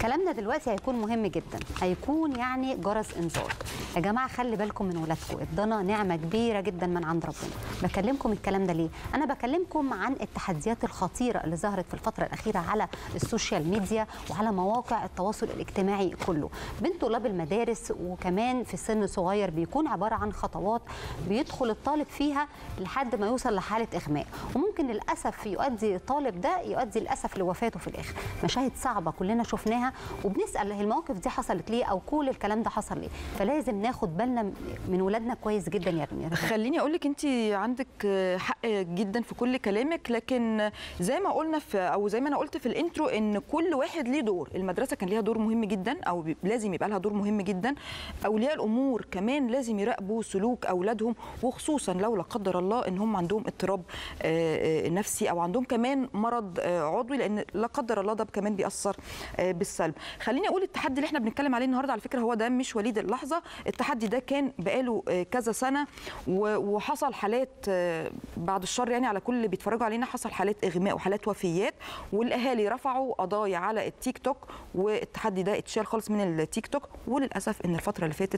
كلامنا دلوقتي هيكون مهم جدا هيكون يعني جرس انذار يا جماعه خلي بالكم من ولادكم ادانا نعمه كبيره جدا من عند ربنا بكلمكم الكلام ده ليه انا بكلمكم عن التحديات الخطيره اللي ظهرت في الفتره الاخيره على السوشيال ميديا وعلى مواقع التواصل الاجتماعي كله بين طلاب المدارس وكمان في سن صغير بيكون عباره عن خطوات بيدخل الطالب فيها لحد ما يوصل لحاله اغماء وممكن للاسف يؤدي الطالب ده يؤدي للاسف لوفاته في الاخر مشاهد صعبه كلنا شفناها وبنسال هي المواقف دي حصلت ليه او كل الكلام ده حصل ليه فلازم ناخد بالنا من ولادنا كويس جدا يا رمية خليني اقول لك انت عندك حق جدا في كل كلامك لكن زي ما قلنا في او زي ما انا قلت في الانترو ان كل واحد ليه دور المدرسه كان ليها دور مهم جدا او بي- لازم يبقى لها دور مهم جدا اولياء الامور كمان لازم يراقبوا سلوك اولادهم وخصوصا لو لا قدر الله ان هم عندهم اضطراب آه، آه، نفسي او عندهم كمان مرض آه، عضوي لان لا قدر الله ده كمان بيأثر آه، بالسلب خليني اقول التحدي اللي احنا بنتكلم عليه النهارده على فكره هو ده مش وليد اللحظه التحدي ده كان بقاله آه، كذا سنه و- وحصل حالات آه، بعد الشر يعني على كل اللي بيتفرجوا علينا حصل حالات اغماء وحالات وفيات والاهالي رفعوا قضايا على التيك توك والتحدي ده اتشال خالص من التيك توك وللاسف ان الفتره اللي فاتت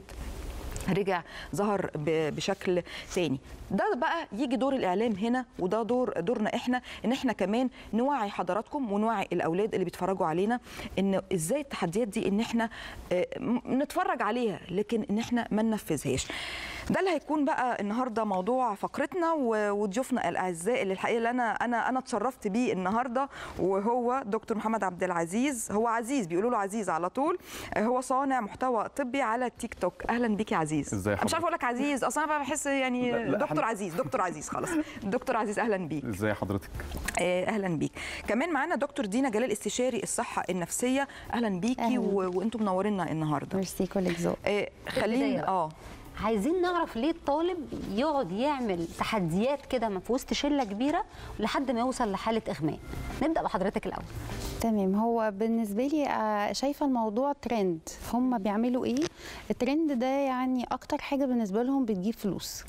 رجع ظهر ب- بشكل تاني ده بقى يجي دور الاعلام هنا وده دور دورنا احنا ان احنا كمان نوعي حضراتكم ونوعي الاولاد اللي بيتفرجوا علينا ان ازاي التحديات دي ان احنا آه، م- نتفرج عليها لكن ان احنا ما ننفذهاش ده اللي هيكون بقى النهارده موضوع فقرتنا و- وضيوفنا الاعزاء اللي الحقيقه اللي انا انا انا اتشرفت بيه النهارده وهو دكتور محمد عبد العزيز هو عزيز بيقولوا له عزيز على طول آه، هو صانع محتوى طبي على تيك توك اهلا بيك يا عزيز ازاي أنا مش عارفه اقول لك عزيز اصلا انا بقى بحس يعني لا، لا، دكتور إحنا- عزيز دكتور عزيز خلاص دكتور عزيز اهلا بيك ازاي حضرتك آه، اهلا بيك كمان معانا دكتور دينا جلال استشاري الصحه النفسيه اهلا بيكي أهلاً. و... وانتم منورينا النهارده ميرسي كلك ذوق آه، خليني البداية بقى. اه عايزين نعرف ليه الطالب يقعد يعمل تحديات كده في وسط شله كبيره لحد ما يوصل لحاله اغماء نبدا بحضرتك الاول تمام هو بالنسبه لي آه، شايفه الموضوع ترند هم بيعملوا ايه الترند ده يعني اكتر حاجه بالنسبه لهم بتجيب فلوس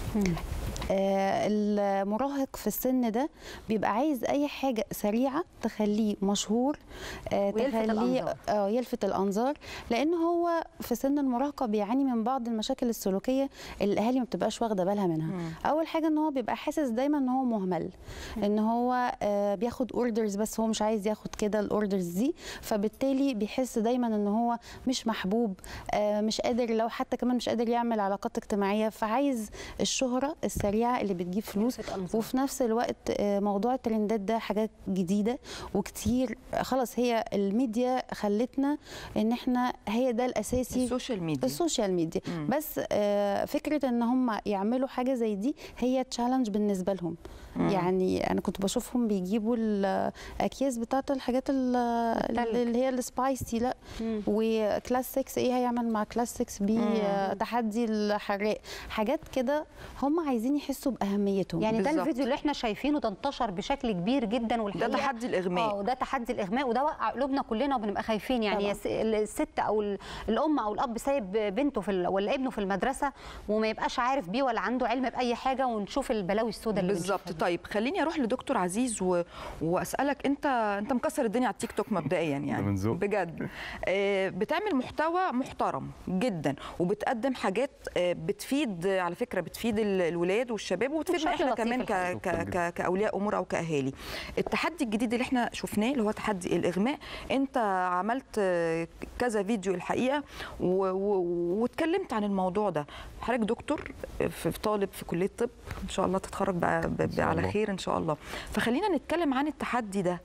آه، المراهق في السن ده بيبقى عايز اي حاجه سريعه تخليه مشهور آه، ويلفت تخليه الأنظار. اه يلفت الانظار لان هو في سن المراهقه بيعاني من بعض المشاكل السلوكيه اللي الاهالي ما بتبقاش واخده بالها منها اول حاجه ان هو بيبقى حاسس دايما ان هو مهمل ان هو آه، بياخد اوردرز بس هو مش عايز ياخد كده الاوردرز دي فبالتالي بيحس دايما ان هو مش محبوب آه، مش قادر لو حتى كمان مش قادر يعمل علاقات اجتماعيه فعايز الشهره السريعه اللي بتجيب فلوس يلفت أنظار. وفي نفس الوقت آه، موضوع الترندات ده حاجات جديده وكتير خلاص هي الميديا خلتنا ان احنا هي ده الاساسي السوشيال ميديا السوشيال ميديا مم. بس آه، فكره ان هم يعملوا حاجه زي دي هي تشالنج بالنسبه لهم مم. يعني انا كنت بشوفهم بيجيبوا الاكياس بتاعت الحاجات ال- التلج. اللي هي السبايسي لا مم. وكلاس 6 ايه هيعمل مع كلاس 6 بي آه، تحدي الحراق حاجات كده هم عايزين يحسوا باهميتهم يعني ده بالظبط. الفيديو اللي احنا شايفينه ده انتشر بشكل كبير جدا ده والحقيقه تحدي الاغماء اه وده تحدي الاغماء وده وقع قلوبنا كلنا وبنبقى خايفين يعني طبعاً. الس- الست او ال- الام او الاب سايب بنته في ال- ولا ابنه في المدرسه وما يبقاش عارف بيه ولا عنده علم باي حاجه ونشوف البلاوي السوداء اللي بالظبط بنشوفها دي. طيب خليني اروح لدكتور عزيز و... واسالك انت انت مكسر الدنيا على التيك توك مبدئيا يعني من ذوق. بجد آه، بتعمل محتوى محترم جدا وبتقدم حاجات آه، بتفيد آه، على فكره بتفيد ال- الولاد والشباب وبتفيدنا بشكل احنا لطيف كمان ك... الحقيقة. ك... ك... كاولياء امور او كاهالي التحدي الجديد اللي احنا شفناه اللي هو تحدي الاغماء انت عملت آه، كذا فيديو الحقيقه و... و... واتكلمت عن الموضوع ده حضرتك دكتور في في طالب في كليه طب ان شاء الله تتخرج بقى ب... ب... شاء على الله. خير ان شاء الله فخلينا نتكلم عن التحدي ده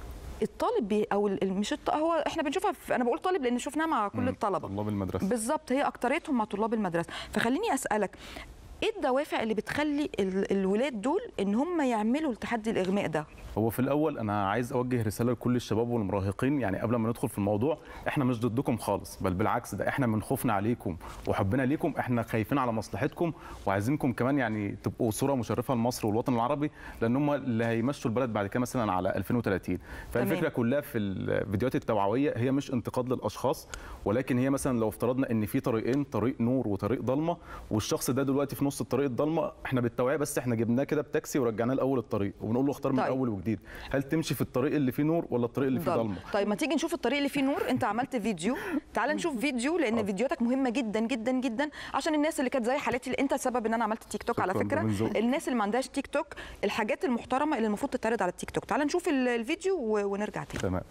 الطالب بي او ال- مش الط... هو احنا بنشوفها في... انا بقول طالب لان شفناها مع كل مم. الطلبه طلاب المدرسه بالظبط هي اكتريتهم مع طلاب المدرسه فخليني اسالك ايه الدوافع اللي بتخلي ال... الولاد دول ان هم يعملوا التحدي الاغماء ده هو في الاول انا عايز اوجه رساله لكل الشباب والمراهقين يعني قبل ما ندخل في الموضوع احنا مش ضدكم خالص بل بالعكس ده احنا من خوفنا عليكم وحبنا ليكم احنا خايفين على مصلحتكم وعايزينكم كمان يعني تبقوا صوره مشرفه لمصر والوطن العربي لان هم اللي هيمشوا البلد بعد كده مثلا على 2030 فالفكره تمام. كلها في الفيديوهات التوعويه هي مش انتقاد للاشخاص ولكن هي مثلا لو افترضنا ان في طريقين طريق نور وطريق ضلمه والشخص ده دلوقتي في نص نص الطريق الضلمه احنا بالتوعيه بس احنا جبناه كده بتاكسي ورجعناه لاول الطريق وبنقول له اختار من طيب. اول وجديد هل تمشي في الطريق اللي فيه نور ولا الطريق اللي فيه ضلمة. ضلمه طيب ما تيجي نشوف الطريق اللي فيه نور انت عملت فيديو تعال نشوف فيديو لان فيديوهاتك مهمه جدا جدا جدا عشان الناس اللي كانت زي حالتي اللي انت سبب ان انا عملت تيك توك على شكراً، ده فكره من ذوقك. الناس اللي ما عندهاش تيك توك الحاجات المحترمه اللي المفروض تتعرض على التيك توك تعال نشوف ال- الفيديو و- ونرجع تاني تمام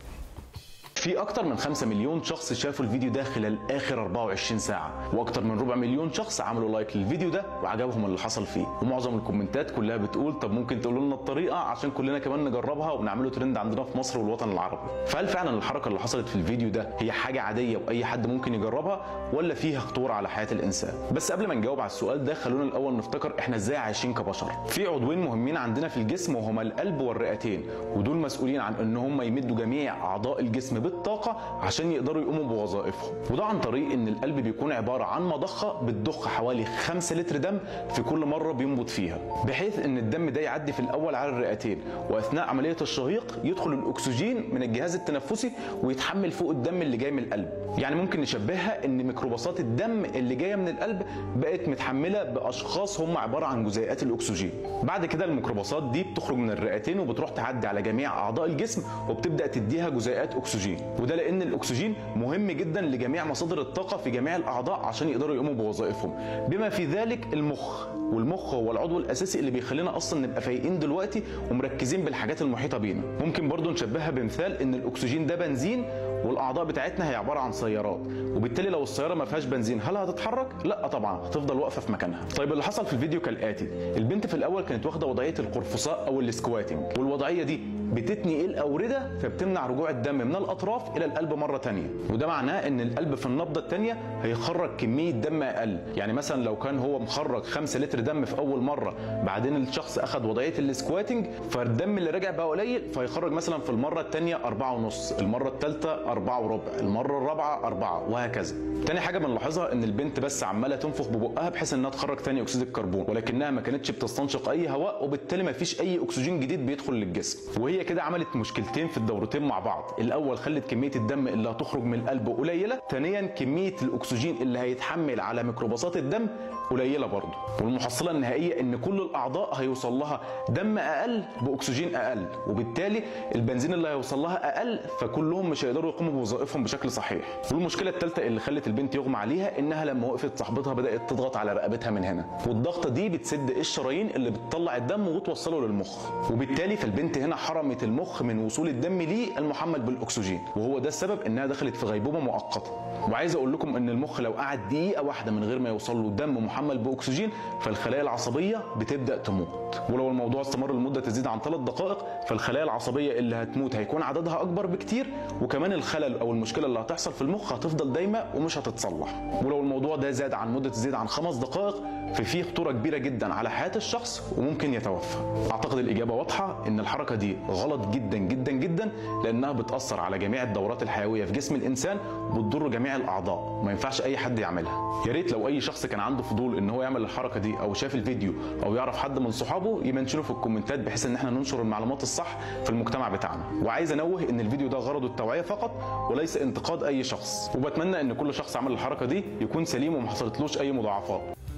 في أكتر من 5 مليون شخص شافوا الفيديو ده خلال آخر 24 ساعة وأكتر من ربع مليون شخص عملوا لايك للفيديو ده وعجبهم اللي حصل فيه ومعظم الكومنتات كلها بتقول طب ممكن تقولوا لنا الطريقة عشان كلنا كمان نجربها ونعمله ترند عندنا في مصر والوطن العربي فهل فعلا الحركة اللي حصلت في الفيديو ده هي حاجة عادية وأي حد ممكن يجربها ولا فيها خطورة على حياة الإنسان بس قبل ما نجاوب على السؤال ده خلونا الأول نفتكر إحنا إزاي عايشين كبشر في عضوين مهمين عندنا في الجسم وهما القلب والرئتين ودول مسؤولين عن ان هم يمدوا جميع اعضاء الجسم بالطاقه عشان يقدروا يقوموا بوظائفهم وده عن طريق ان القلب بيكون عباره عن مضخه بتضخ حوالي 5 لتر دم في كل مره بينبض فيها بحيث ان الدم ده يعدي في الاول على الرئتين واثناء عمليه الشهيق يدخل الاكسجين من الجهاز التنفسي ويتحمل فوق الدم اللي جاي من القلب يعني ممكن نشبهها ان ميكروباصات الدم اللي جايه من القلب بقت متحمله باشخاص هم عباره عن جزيئات الاكسجين بعد كده الميكروباصات دي بتخرج من الرئتين وبتروح تعدي على جميع اعضاء الجسم وبتبدا تديها جزيئات اكسجين وده لان الاكسجين مهم جدا لجميع مصادر الطاقه في جميع الاعضاء عشان يقدروا يقوموا بوظائفهم بما في ذلك المخ والمخ هو العضو الاساسي اللي بيخلينا اصلا نبقى فايقين دلوقتي ومركزين بالحاجات المحيطه بينا ممكن برضو نشبهها بمثال ان الاكسجين ده بنزين والاعضاء بتاعتنا هي عباره عن سيارات وبالتالي لو السياره ما فيهاش بنزين هل هتتحرك لا طبعا هتفضل واقفه في مكانها طيب اللي حصل في الفيديو كالاتي البنت في الاول كانت واخده وضعيه القرفصاء او السكواتنج والوضعيه دي بتتني الاورده فبتمنع رجوع الدم من الاطراف الى القلب مره تانية وده معناه ان القلب في النبضه الثانيه هيخرج كميه دم اقل يعني مثلا لو كان هو مخرج 5 لتر دم في اول مره بعدين الشخص اخذ وضعيه السكواتنج فالدم اللي راجع بقى قليل فيخرج مثلا في المره الثانيه 4 ونص المره الثالثه 4 وربع المره الرابعه 4 وهكذا تاني حاجه بنلاحظها ان البنت بس عماله تنفخ ببقها بحيث انها تخرج ثاني اكسيد الكربون ولكنها ما كانتش بتستنشق اي هواء وبالتالي ما فيش اي اكسجين جديد بيدخل للجسم وهي كده عملت مشكلتين في الدورتين مع بعض الاول خلت كميه الدم اللي هتخرج من القلب قليله ثانيا كميه الاكسجين اللي هيتحمل على ميكروباصات الدم قليله برضه والمحصله النهائيه ان كل الاعضاء هيوصل لها دم اقل باكسجين اقل وبالتالي البنزين اللي هيوصل لها اقل فكلهم مش هيقدروا يقوموا بوظائفهم بشكل صحيح والمشكله الثالثه اللي خلت البنت يغمى عليها انها لما وقفت صاحبتها بدات تضغط على رقبتها من هنا والضغطه دي بتسد الشرايين اللي بتطلع الدم وتوصله للمخ وبالتالي فالبنت هنا حرمت المخ من وصول الدم ليه المحمل بالاكسجين وهو ده السبب انها دخلت في غيبوبه مؤقته وعايز اقول لكم ان المخ لو قعد دقيقه واحده من غير ما يوصل له دم محمل باكسجين فالخلايا العصبيه بتبدا تموت ولو الموضوع استمر لمده تزيد عن ثلاث دقائق فالخلايا العصبيه اللي هتموت هيكون عددها اكبر بكتير وكمان الخلل او المشكله اللي هتحصل في المخ هتفضل دايمه ومش هتتصلح ولو الموضوع ده زاد عن مده تزيد عن خمس دقائق ففي خطوره كبيره جدا على حياه الشخص وممكن يتوفى اعتقد الاجابه واضحه ان الحركه دي غلط جدا جدا جدا لانها بتاثر على جميع الدورات الحيويه في جسم الانسان وبتضر جميع الاعضاء ما ينفعش اي حد يعملها يا ريت لو اي شخص كان عنده فضول ان هو يعمل الحركه دي او شاف الفيديو او يعرف حد من صحابه يمنشنه في الكومنتات بحيث ان احنا ننشر المعلومات الصح في المجتمع بتاعنا وعايز انوه ان الفيديو ده غرضه التوعيه فقط وليس انتقاد اي شخص وبتمنى ان كل شخص عمل الحركه دي يكون سليم وما حصلتلوش اي مضاعفات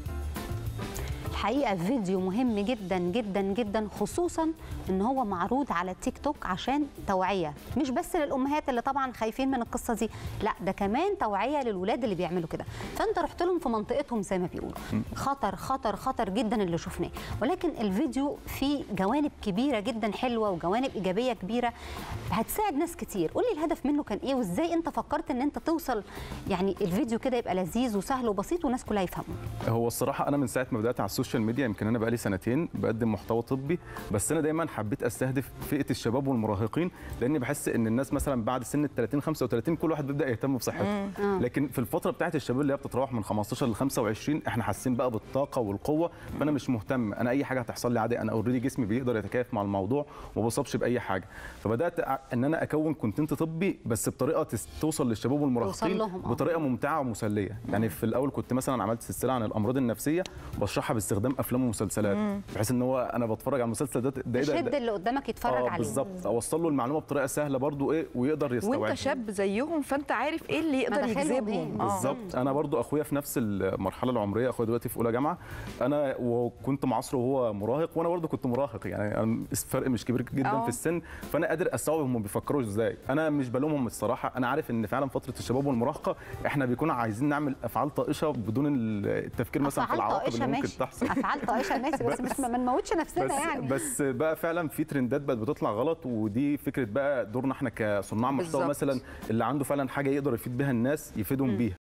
الحقيقه فيديو مهم جدا جدا جدا خصوصا ان هو معروض على التيك توك عشان توعيه مش بس للامهات اللي طبعا خايفين من القصه دي لا ده كمان توعيه للولاد اللي بيعملوا كده فانت رحت لهم في منطقتهم زي ما بيقولوا خطر خطر خطر جدا اللي شفناه ولكن الفيديو فيه جوانب كبيره جدا حلوه وجوانب ايجابيه كبيره هتساعد ناس كتير قول لي الهدف منه كان ايه وازاي انت فكرت ان انت توصل يعني الفيديو كده يبقى لذيذ وسهل وبسيط والناس كلها يفهموا هو الصراحه انا من ساعه ما بدات على السوشيال ميديا يمكن انا بقالي سنتين بقدم محتوى طبي بس انا دايما حبيت استهدف فئه الشباب والمراهقين لاني بحس ان الناس مثلا بعد سن ال 30 35 كل واحد بيبدا يهتم بصحته لكن في الفتره بتاعت الشباب اللي هي بتتراوح من 15 ل 25 احنا حاسين بقى بالطاقه والقوه فانا مش مهتم انا اي حاجه هتحصل لي عادي انا اوريدي جسمي بيقدر يتكيف مع الموضوع وما بصابش باي حاجه فبدات أ- ان انا اكون كونتنت طبي بس بطريقه تس- توصل للشباب والمراهقين لهم، آه. بطريقه ممتعه ومسليه يعني في الاول كنت مثلا عملت سلسله عن الامراض النفسيه بشرحها باستخدام باستخدام افلام ومسلسلات بحيث ان هو انا بتفرج على المسلسل ده ده إيه ده- تشد ده اللي قدامك يتفرج اه عليه بالظبط اوصل له المعلومه بطريقه سهله برضو ايه ويقدر يستوعبها وانت شاب زيهم فانت عارف ايه اللي يقدر مداخلهم يجذبهم إيه؟ آه. بالظبط انا برضو اخويا في نفس المرحله العمريه اخويا دلوقتي في اولى جامعه انا وكنت معاصره وهو مراهق وانا برضو كنت مراهق يعني أنا الفرق مش كبير جدا آه. في السن فانا قادر استوعب هم بيفكروا ازاي انا مش بلومهم الصراحه انا عارف ان فعلا فتره الشباب والمراهقه احنا بيكون عايزين نعمل افعال طائشه بدون التفكير مثلا في أفعال العواقب طائشة اللي ممكن ماشي. تحصل افعال طائشه ماشي بس مش ما نموتش نفسنا بس يعني بس بقى فعلا في ترندات بقت بتطلع غلط ودي فكره بقى دورنا احنا كصناع محتوى بالظبط. مثلا اللي عنده فعلا حاجه يقدر يفيد بيها الناس يفيدهم بيها